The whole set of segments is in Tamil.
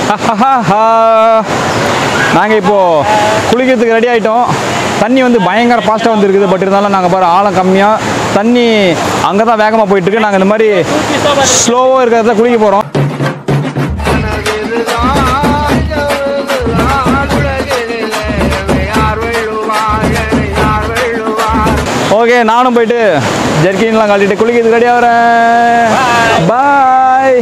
நாங்கள் இப்போது குளிக்கிறதுக்கு ரெடி ஆகிட்டோம் தண்ணி வந்து பயங்கர ஃபாஸ்ட்டாக வந்து இருக்குது பட் இருந்தாலும் நாங்கள் பாரு ஆழம் கம்மியாக தண்ணி அங்கே தான் வேகமாக போயிட்டுருக்கு நாங்கள் இந்த மாதிரி ஸ்லோவாக இருக்கிறத குளிக்க போகிறோம் ஓகே நானும் போயிட்டு ஜெர்கின்லாம் கழட்டிட்டு குளிக்கிறதுக்கு ரெடி ஆகிறேன் பாய்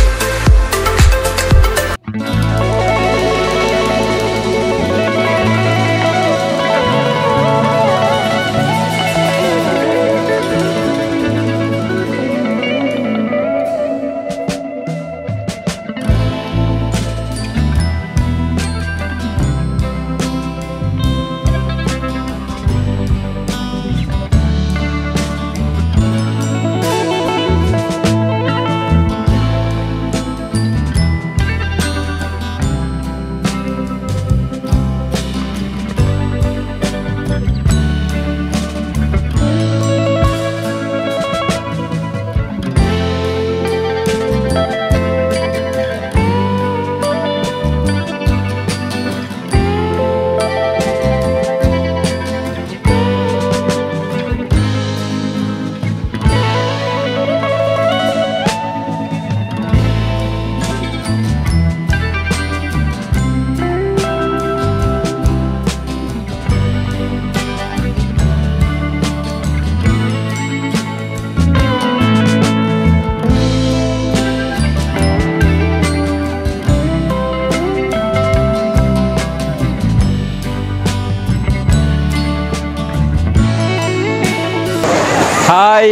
ஹாய்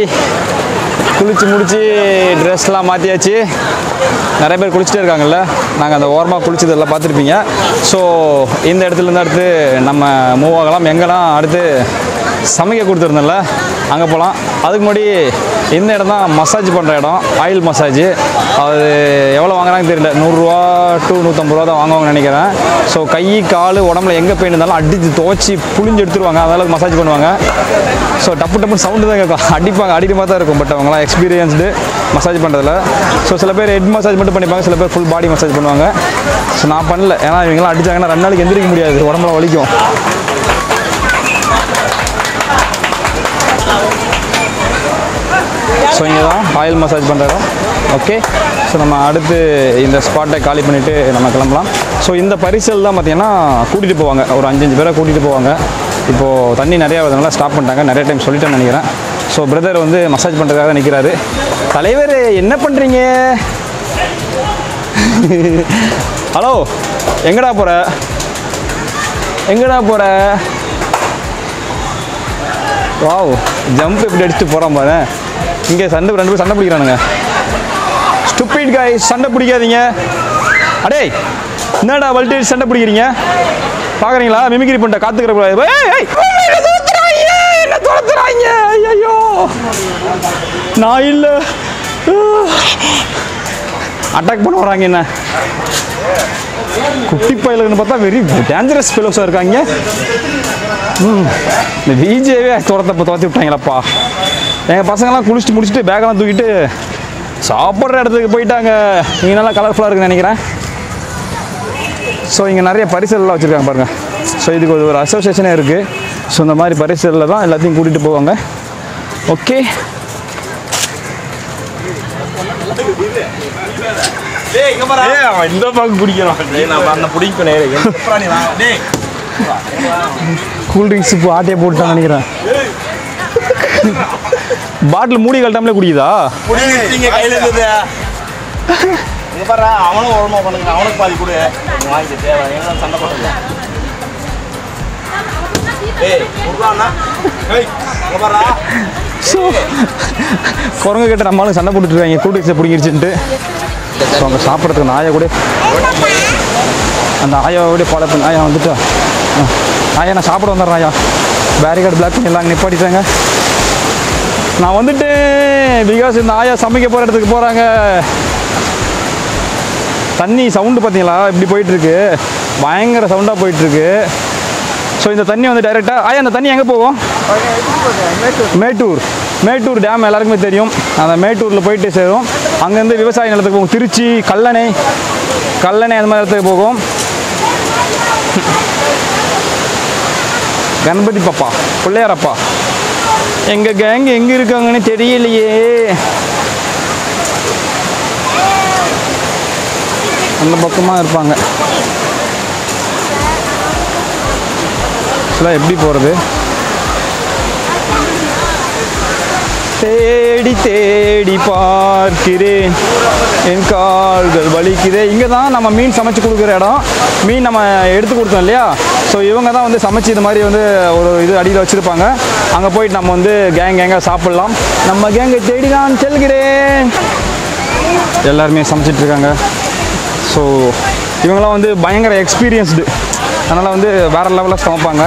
குளிச்சு முடிச்சு ட்ரெஸ்லாம் மாற்றியாச்சு நிறைய பேர் குளிச்சுட்டே இருக்காங்கல்ல நாங்கள் அந்த ஓரமாக குளிச்சதெல்லாம் பார்த்துருப்பீங்க ஸோ இந்த இடத்துல இருந்து அடுத்து நம்ம மூவ் ஆகலாம் எங்கெல்லாம் அடுத்து சமைக்க கொடுத்துருந்தோம்ல அங்கே போகலாம் அதுக்கு முன்னாடி இந்த இடம் தான் மசாஜ் பண்ணுற இடம் ஆயில் மசாஜ் அது எவ்வளோ வாங்குறாங்கன்னு தெரியல நூறுரூவா டு நூற்றம்பது ரூபா தான் வாங்குவாங்கன்னு நினைக்கிறேன் ஸோ கை கால் உடம்புல எங்கே பெயின் இருந்தாலும் அடித்து துவச்சி புளிஞ்சு எடுத்துருவாங்க அதெல்லாம் மசாஜ் பண்ணுவாங்க ஸோ டப்பு டப்புன்னு சவுண்டு தான் கேட்கும் அடிப்பாங்க அடிக்கிற மாதிரி தான் இருக்கும் பட் அவங்களாம் எக்ஸ்பீரியன்ஸ்டு மசாஜ் பண்ணுறதுல ஸோ சில பேர் ஹெட் மசாஜ் மட்டும் பண்ணிப்பாங்க சில பேர் ஃபுல் பாடி மசாஜ் பண்ணுவாங்க ஸோ நான் பண்ணல ஏன்னா இவங்கெல்லாம் அடிச்சாங்கன்னா ரெண்டு நாளைக்கு எந்திரிக்க முடியாது உடம்புல வலிக்கும் ஸோ இங்கே தான் ஆயில் மசாஜ் பண்ணுற இடம் ஓகே ஸோ நம்ம அடுத்து இந்த ஸ்பாட்டை காலி பண்ணிவிட்டு நம்ம கிளம்பலாம் ஸோ இந்த பரிசல் தான் பார்த்தீங்கன்னா கூட்டிகிட்டு போவாங்க ஒரு அஞ்சஞ்சு பேரை கூட்டிகிட்டு போவாங்க இப்போது தண்ணி நிறையா வரதுனால ஸ்டாப் பண்ணிட்டாங்க நிறைய டைம் சொல்லிட்டேன்னு நினைக்கிறேன் ஸோ பிரதர் வந்து மசாஜ் பண்ணுறதுக்காக நிற்கிறாரு தலைவர் என்ன பண்ணுறீங்க ஹலோ எங்கடா போகிற எங்கடா போகிற வாவ் ஜம்ப் எப்படி அடிச்சுட்டு போகிறான் பாரு இங்கே சண்டை ரெண்டு பேரும் சண்டை பிடிக்கிறானுங்க ஸ்டூபிட் காய் சண்டை பிடிக்காதீங்க அடே என்னடா வல்டேஜ் சண்டை பிடிக்கிறீங்க பார்க்குறீங்களா மிமிக்ரி பண்ணிட்ட காத்துக்கிற ஏய், ஏய், என்ன துரத்துறாங்க, என்ன துரத்துறாங்க ஐயோ நான் இல்லை அட்டாக் பண்ண வராங்க என்ன குட்டி பயலுன்னு பார்த்தா வெரி டேஞ்சரஸ் ஃபெலோஸாக இருக்காங்க ம் இந்த விஜேவே துரத்தப்ப துரத்தி விட்டாங்களப்பா எங்கள் பசங்கள்லாம் குளிச்சுட்டு முடிச்சுட்டு பேக்கெல்லாம் தூக்கிட்டு சாப்பிட்ற இடத்துக்கு போயிட்டாங்க இங்கே நல்லா கலர்ஃபுல்லாக இருக்குன்னு நினைக்கிறேன் ஸோ இங்கே நிறைய பரிசல்லாம் வச்சுருக்காங்க பாருங்கள் ஸோ இதுக்கு ஒரு ஒரு அசோசியேஷனே இருக்குது ஸோ இந்த மாதிரி பரிசலில் தான் எல்லாத்தையும் கூட்டிகிட்டு போவாங்க ஓகே ஏய், அவன் இந்த பக்கம் குடிக்கிறான். டேய், நான் அந்த புடிங்க நேரே. எப்படிடா நீ வா- டேய், கூல்ட்ரிங்க்ஸ் இப்போ ஆட்டையை போட்டுட்டான்னு நினைக்கிறேன் பாட்டில் மூடி கழட்டாமலே குடிக்குதா புடிங்க எடுத்தீங்க கையில இருந்தது. இங்க பாருடா, அவனும் ஒழுங்கா பண்ணுங்க அவனுக்கு பாதி கொடு நீ வாங்கிக்க தேவை என்ன சண்டை போட்டுங்க ஏய் குடுறானா ஏய் இங்க பாருடா ஸோ குரங்கு கிட்ட நம்மளும் சண்டை போட்டுட்டு இருக்காங்க கூல்ட்ரிங்க்ஸை பிடிங்கிருச்சுன்ட்டு ஸோ அங்கே சாப்பிட்றதுக்கு நாயை கூட அந்த ஆயாவோட ஃபாலோ பண்ணி ஆயா வந்துட்டா ஆ. ஆயா நான் சாப்பிட வந்துடுறேன் ஆயா பேரிகார்டு பிளாக் பண்ணி எல்லாம் நிப்பாட்டிட்டாங்க நான் வந்துட்டேன் பிகாஸ் இந்த ஆயா சமைக்க போகிற இடத்துக்கு போகிறாங்க தண்ணி சவுண்டு பார்த்தீங்களா இப்படி போயிட்டுருக்கு பயங்கர சவுண்டாக போயிட்டுருக்கு ஸோ இந்த தண்ணி வந்து டைரெக்டாக ஆயா அந்த தண்ணி எங்கே போகும் மேட்டூர் மேட்டூர் டேம் எல்லாருக்குமே தெரியும் அந்த மேட்டூரில் போயிட்டு சேரும் அங்கேருந்து விவசாய நிலத்துக்கு போகும் திருச்சி கல்லணை கல்லணை அந்த மாதிரி இடத்துக்கு போகும் கணபதி பாப்பா பிள்ளையாரப்பா எங்கள் கேங் எங்கே இருக்காங்கன்னு தெரியலையே அந்த பக்கமாக இருப்பாங்க ஆக்சுவலாக எப்படி போகிறது தேடி தேடி பார்க்கிறேன் என் கால்கள் வலிக்குதே இங்கே தான் நம்ம மீன் சமைச்சு கொடுக்குற இடம் மீன் நம்ம எடுத்து கொடுத்தோம் இல்லையா ஸோ இவங்க தான் வந்து சமைச்சு இது மாதிரி வந்து ஒரு இது அடியில் வச்சுருப்பாங்க அங்கே போயிட்டு நம்ம வந்து கேங் கேங்காக சாப்பிட்லாம் நம்ம கேங்கை தேடி நான் செல்கிறேன் எல்லாருமே சமைச்சிட்டு இருக்காங்க ஸோ இவங்கெல்லாம் வந்து பயங்கர எக்ஸ்பீரியன்ஸ்டு அதனால் வந்து வேறு லெவலில் சமைப்பாங்க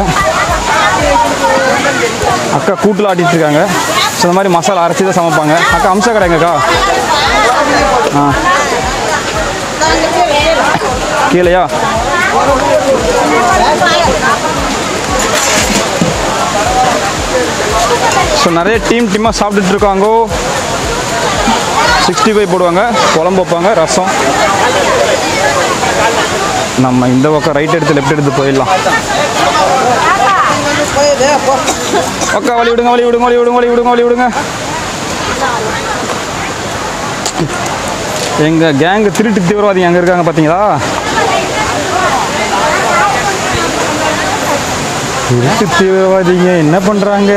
அக்கா கூட்டில் ஆட்டிட்டு இருக்காங்க ஸோ இந்த மாதிரி மசாலா அரைச்சி தான் சமைப்பாங்க அக்கா அம்சா கடைங்கக்கா ஆ கீழேயா ஸோ நிறைய டீம் டீமாக சாப்பிட்டுட்டு இருக்காங்கோ சிக்ஸ்டி ஃபைவ் போடுவாங்க குழம்பு வைப்பாங்க ரசம் நம்ம இந்த பக்கம் ரைட் எடுத்து லெஃப்ட் எடுத்து போயிடலாம் அக்கா வழி விடுங்க வழி விடுங்க வழி விடுங்க வழி விடுங்க வழி விடுங்க எங்க கேங் திருட்டு தீவிரவாதி அங்க இருக்காங்க பாத்தீங்களா திருட்டு தீவிரவாதிங்க என்ன பண்றாங்க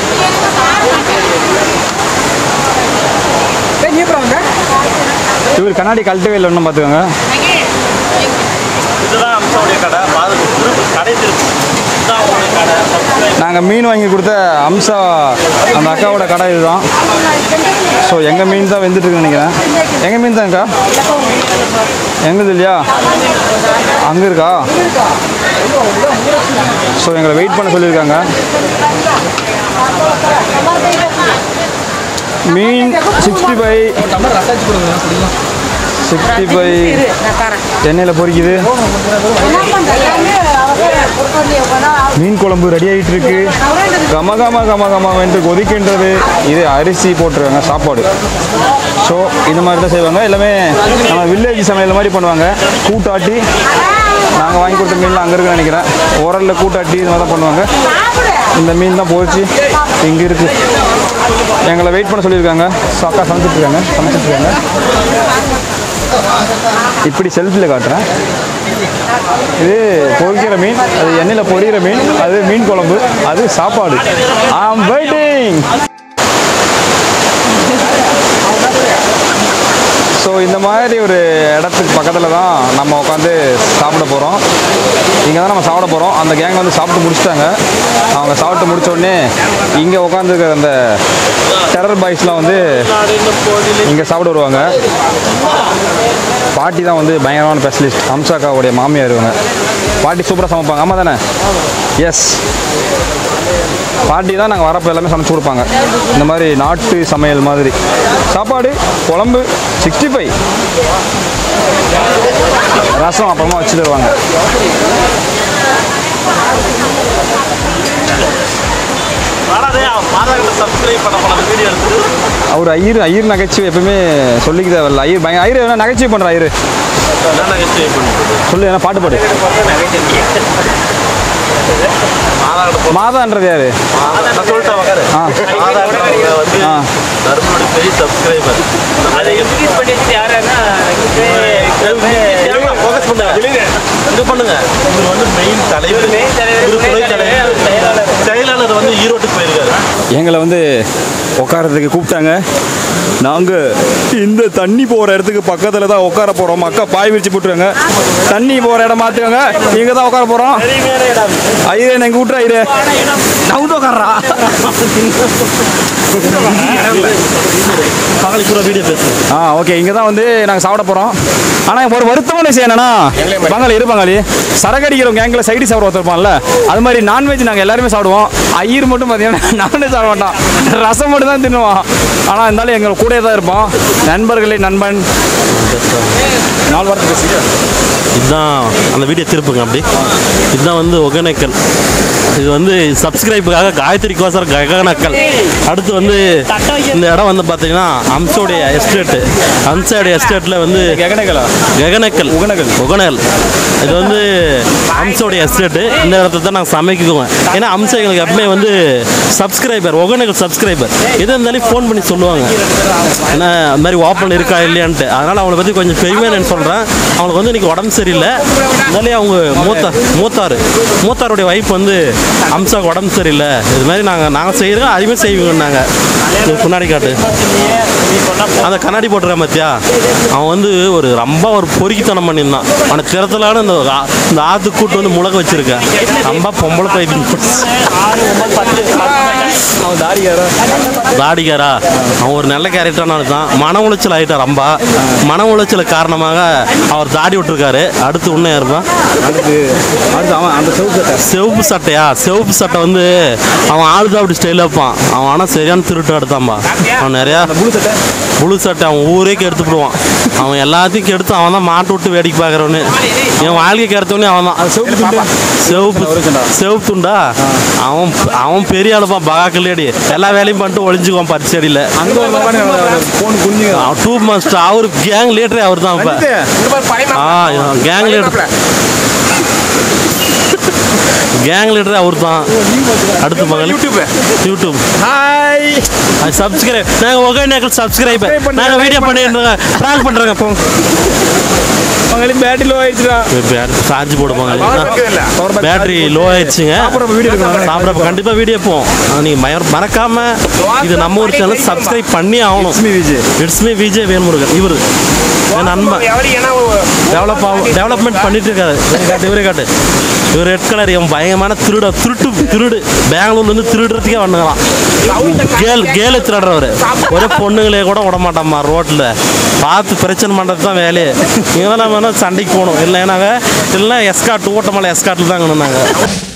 இவர் கண்ணாடி கழட்டவே இல்லை ஒன்றும் பார்த்துக்கோங்க இதுதான் அம்சாவுடைய கடை பாது திருப்பு கடை திருப்பு இதுதான் அவங்களுடைய கடை subscribe. நாங்கள் மீன் வாங்கி கொடுத்த அம்சா அந்த அக்காவோட கடை இதுதான் ஸோ எங்கள் மீன் தான் வெந்துட்டு இருக்குன்னு நினைக்கிறேன் எங்கள் மீன் தான்க்கா எங்களுது இல்லையா அங்கே இருக்கா ஸோ எங்களை வெயிட் பண்ண சொல்லியிருக்காங்க மீன் சிக்ஸ்டி ஃபைவ் சிக்ஸ்டி ஃபைவ் எண்ணெயில் பொரிக்குது மீன் குழம்பு ரெடி ஆகிட்டு இருக்கு கம கம கம கம என்று கொதிக்கின்றது இது அரிசி போட்டிருக்காங்க சாப்பாடு ஸோ இந்த மாதிரி தான் செய்வாங்க எல்லாமே நம்ம வில்லேஜ் சமையல் மாதிரி பண்ணுவாங்க கூட்டாட்டி நாங்கள் வாங்கி கொடுத்த மீன்லாம் அங்கே இருக்குன்னு நினைக்கிறேன் ஓரலில் கூட்டாட்டி இது மாதிரி தான் பண்ணுவாங்க இந்த மீன் தான் போச்சு இங்கே இருக்கு எங்களை வெயிட் பண்ண சொல்லியிருக்காங்க ஸோ அக்கா சமைச்சிட்டு இருக்காங்க சமைச்சிட்டு இருக்காங்க இப்படி செல்ஃபில் காட்டுறேன் இது பொரிக்கிற மீன் அது எண்ணெயில் பொரிக்கிற மீன் அது மீன் குழம்பு அது சாப்பாடு ஆம் வெயிட்டிங் ஸோ இந்த மாதிரி ஒரு இடத்துக்கு பக்கத்தில் தான் நம்ம உட்காந்து சாப்பிட போகிறோம் இங்கே தான் நம்ம சாப்பிட போகிறோம் அந்த கேங் வந்து சாப்பிட்டு முடிச்சிட்டாங்க அவங்க சாப்பிட்டு முடிச்ச உடனே இங்கே உட்காந்துருக்கிற அந்த டெரர் பாய்ஸ்லாம் வந்து இங்கே சாப்பிட வருவாங்க பாட்டி தான் வந்து பயங்கரமான ஸ்பெஷலிஸ்ட் அம்சாக்காவுடைய மாமியார் இவங்க பாட்டி சூப்பராக சமைப்பாங்க ஆமாம் தானே எஸ் பாட்டி தான் நாங்கள் வரப்போ எல்லாமே சமைச்சு கொடுப்பாங்க இந்த மாதிரி நாட்டு சமையல் மாதிரி சாப்பாடு குழம்பு சிக்ஸ்டி ஃபைவ் ரசம் அப்புறமா வச்சு தருவாங்க வாடாதே, அவன் மாதா கிட்ட subscribe பண்ண போன வீடியோ எடுத்து அவர் ஐயர் ஐயர் நகைச்சுவை எப்பவுமே சொல்லிக்க தேவையில்ல ஐயர் பயங்கர ஐயர் என்ன நகைச்சுவை பண்ணுற ஐயர் என்ன நகைச்சுவை பண்ணிட்டு சொல்லு என்ன பாட்டு பாடு மாதா கிட்ட போ- மாதான்றது யாரு நான் சொல்லிட்டேன் உக்காரு. ஆ. மாதா கிட்ட வந்து ஆ. தர்மனுடைய பெரிய சப்ஸ்கிரைபர் அதை எப்படி பண்ணிட்டு யாருன்னா ஃபோக்கஸ் பண்ணுங்க இது பண்ணுங்க இவர் வந்து மெயின் தலைவர் main தலைவர், இவர் துணை துணை தலைவர் தலைவர், செயலாளர். செயலாளர் வந்து ஈரோட்டுக்கு போயிருக்காரு எங்களை வந்து உட்காரத்துக்கு கூப்பிட்டாங்க நாங்கள் இந்த தண்ணி போகிற இடத்துக்கு பக்கத்தில் தான் உட்கார போகிறோம் அக்கா பாய் விரிச்சு போட்டுருங்க தண்ணி போகிற இடம் மாற்றுவாங்க இங்கே தான் உட்கார போகிறோம் ஐயரே எங்கள் விட்ற ஐயரே நான் விட்டு உட்கார்றா பகல் பூரா வீடியோ பேசுங்க ஆ ஓகே இங்கே தான் வந்து நாங்கள் சாப்பிட போகிறோம் ஆனால் ஒரு வருத்தமான விஷயம் என்னன்னா பங்காளி இரு பங்காளி சரக்கு அடிக்கிறவங்க கேங்கில் சைடு சாப்பிட ஒருத்தருப்பான்ல அது மாதிரி நான்வெஜ் நாங்கள் எல்லாருமே சாப்பிடுவோம் ஐயர் மட்டும் பார்த்தீங்கன்னா நான்வெஜ் சாப்பிட மாட்டான் ரசம் மட்டும் தான் தின்னுவான் ஆனால் இருந்தாலும் எங்கள் கூடயே தான் இருப்பான் நண்பர்களே நண்பன் நாலு வாரத்தை பேசுங்க இந்த இதுதான் அந்த வீடியோ திருப்புங்க அப்படி இதுதான் வந்து ஒகேனக்கல் இது வந்து சப்ஸ்கிரைபுக்காக காயத்ரி கோசர் ககனக்கல் அடுத்து வந்து இந்த இடம் வந்து பார்த்தீங்கன்னா அம்சோடைய எஸ்டேட்டு அம்சோடைய எஸ்டேட்டில் வந்து கெகனைகளா ககனக்கல் உகனக்கல். உகனல் இது வந்து அம்சோடைய எஸ்டேட்டு இந்த இடத்துல தான் நாங்கள் சமைக்குவோம் ஏன்னா அம்சம் எங்களுக்கு எப்பவுமே வந்து சப்ஸ்கிரைபர் ஒகனக்கல் சப்ஸ்கிரைபர் எது இருந்தாலும் ஃபோன் பண்ணி சொல்லுவாங்க ஏன்னா அந்த மாதிரி ஓப்பன் இருக்கா இல்லையான்ட்டு அதனால் அவங்கள பற்றி கொஞ்சம் பெருமையாக நான் சொல்கிறேன் அவங்களுக்கு வந்து இன்னைக்கு உடம்பு சரியில்லை இருந்தாலே அவங்க மூத்தா மூத்தார் மூத்தாருடைய வைஃப் வந்து அம்சாவுக்கு உடம்பு சரியில்லை இது மாதிரி நாங்கள் நாங்கள் செய்கிறோம் அதுவுமே செய்வோங்க நாங்கள் இது முன்னாடி காட்டு அந்த கண்ணாடி போட்டிருக்கான் பார்த்தியா அவன் வந்து ஒரு ரொம்ப ஒரு பொறுக்கித்தனம் பண்ணியிருந்தான் அவனை திறத்தலான இந்த ஆ- இந்த ஆத்து கூட்டு வந்து முளக வச்சிருக்கேன் ரொம்ப பொம்பளை பைத்தியம் அவன் தாரிகாரா தாடிகாரா அவன் ஒரு நல்ல கேரக்டரான தான் மன உளைச்சல் ஆகிட்டார் ரொம்ப மன உளைச்சல் காரணமாக அவர் தாடி விட்டுருக்காரு அடுத்து இன்னும் யாருப்பா அடுத்து அடுத்து அவன் அந்த சவுக்கு சட்டை சிவப்பு சட்டையா சிவப்பு சட்டை வந்து அவன் ஆளுதான் அப்படி ஸ்டைலில் வைப்பான் அவன் ஆனால் சரியான திருட்டு எடுத்தான்பா அவன் நிறையா முழு சட்டை முழு சட்டை அவன் ஊரே கெடுத்து விடுவான் அவன் எல்லாத்தையும் கெடுத்து அவன் தான் மாட்டு விட்டு வேடிக்கை பார்க்குறவனு என் வாழ்க்கை கெடுத்தவனே அவன் தான் சிவப்பு துண்டு சிவப்பு ஒரிஜினலா? சிவப்பு துண்டா அவன் அவன் பெரிய ஆளுப்பான் பகாக்கல்லேடி எல்லா வேலையும் பண்ணிட்டு ஒளிஞ்சுக்குவான் பரிசு அடியில் அங்க ஒரு போன் குஞ்சு டூ மாஸ்டர் அவர் கேங் லீடரே அவர் தான் இப்போ ஆ கேங் லீடர் கேங் லீடரே அவர் தான் அடுத்து மகள் யூடியூப் யூடியூப் ஹாய் சப்ஸ்கிரைப் நாங்கள் ஒகேனக்கல் சப்ஸ்கிரைப் Subscribe பண்ணுங்க. நாங்கள் வீடியோ பண்ணிடுறோங்க ப்ராங்க் பண்ணுறோங்க போங்க மகளி பேட்டரி லோ ஆயிடுச்சுடா சார்ஜ் போடுவாங்க Power bank battery charge low போட்டு ஆயிடுச்சுங்க சாப்பிட்றப்ப வீடியோ எடுக்கணும் சாப்பிட்றப்ப கண்டிப்பாக வீடியோ போவோம் நீங்கள் மயர் மறக்காம இது நம்ம ஒரு சேனல் சப்ஸ்கிரைப் பண்ணி ஆகணும் லட்சுமி விஜய் இட்ஸ் மீ விஜய் வேல்முருகன் இவர் என் நண்பன் டெவலப் ஆகும் டெவலப்மெண்ட் பண்ணிட்டு இருக்காரு இவரை காட்டு இவரே காட்டு இவர் ரெட் கலர் இவன் பயங்கரமான திருட திருட்டு திருடு பெங்களூர்லேருந்து திருடுறதுக்கே வந்துங்களாம் கேள் கேலு திருடுறவர் ஒரே பொண்ணுங்களே கூட விட மாட்டாம்மா ரோட்டில் பார்த்து பிரச்சனை பண்ணுறது தான் வேலையே இவன் வேணால் சண்டைக்கு போகணும் இல்லைனாங்க இல்லைன்னா எஸ்காட் ஊட்டமலை எஸ்காட்டில் தான் நாங்கள்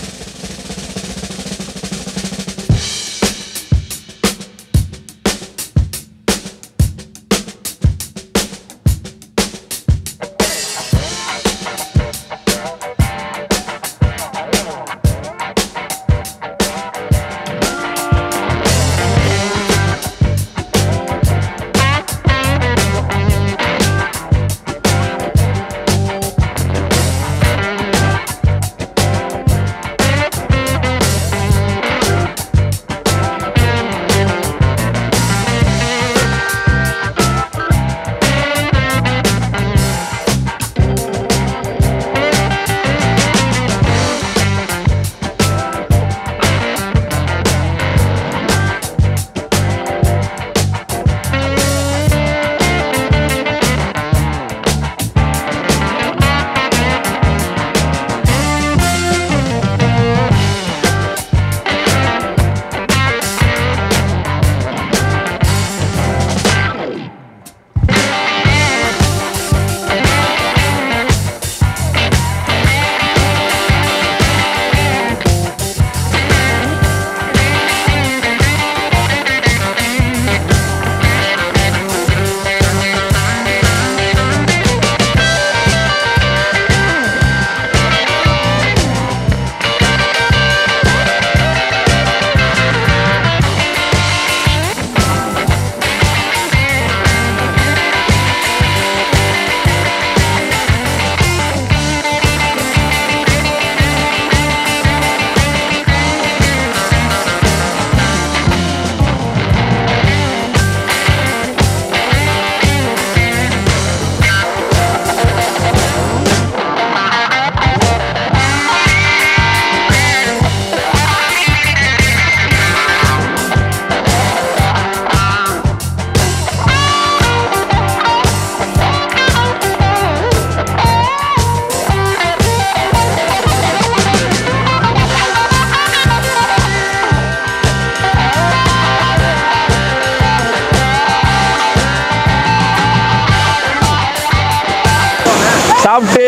சாப்பிட்டு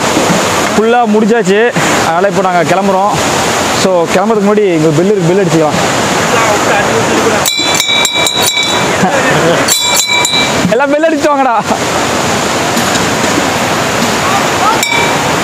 ஃபுல்லாக முடிச்சாச்சு அதனால் இப்போ நாங்கள் கிளம்புறோம் ஸோ கிளம்புறதுக்கு முன்னாடி இங்கே பில்லு பில் அடிச்சுக்கலாம் எல்லாம் பில் அடிச்சு வாங்கடா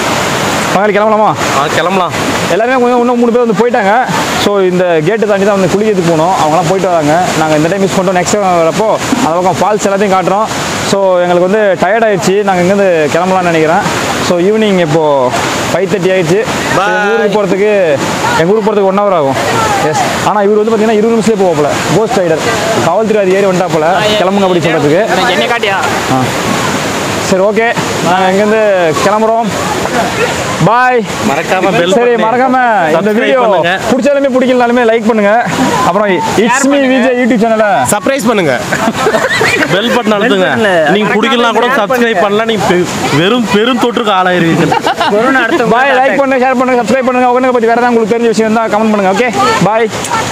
பங்காளி கிளம்பலாமா ஆ கிளம்பலாம் எல்லாமே கொஞ்சம் இன்னும் மூணு பேர் வந்து போயிட்டாங்க ஸோ இந்த கேட்டு தாண்டி தான் வந்து குளிக்கிறதுக்கு போகணும் அவங்களாம் போயிட்டு வராங்க நாங்கள் இந்த டைம் மிஸ் பண்ணிட்டோம் நெக்ஸ்ட் டைம் வரப்போ அந்த பக்கம் ஃபால்ஸ் எல்லாத்தையும் காட்டுறோம் ஸோ எங்களுக்கு வந்து டயர்ட் ஆயிடுச்சு நாங்கள் இங்கேருந்து கிளம்பலாம்னு நினைக்கிறேன் ஸோ ஈவினிங் இப்போது ஃபைவ் தேர்ட்டி ஆயிடுச்சு So, எங்க ஊருக்கு போகிறதுக்கு எங்கள் ஊருக்கு போகிறதுக்கு ஒன் ஹவர் ஆகும் எஸ் ஆனால் இவர் வந்து பார்த்தீங்கன்னா இருபது நிமிஷத்துலேயே போகல கோஸ்ட் ரைடர் காவல்துறை அதிகாரி வந்துட்டாப்புல கிளம்புங்க அப்படி சொல்கிறதுக்கு என்ன காட்டியா ஆ சரி ஓகே நாங்கள் இங்கேருந்து கிளம்புறோம் பாய் மறக்காம பெல் சரி மறக்காம இந்த Subscribe வீடியோ பண்ணுங்க. பிடிச்சாலுமே பிடிக்கலனாலுமே லைக் பண்ணுங்க அப்புறம் இட்ஸ் மீ விஜய் யூடியூப் சேனலை சர்ப்ரைஸ் பண்ணுங்க பெல் பட்டன் அழுத்துங்க நீங்க குடிக்கலாம் கூட சப்ஸ்கிரைப் பண்ணலாம் நீங்க பெ- வெறும் பெரும் தொற்றுக்கு ஆளாயிருவீங்க கொரோனா அடுத்த பாய் லைக் பண்ணுங்க ஷேர் பண்ணுங்க சப்ஸ்கிரைப் பண்ணுங்க உடனே பத்தி வேற ஏதாவது உங்களுக்கு தெரிஞ்ச விஷயம் இருந்தால் கமெண்ட் பண்ணுங்க ஓகே பாய்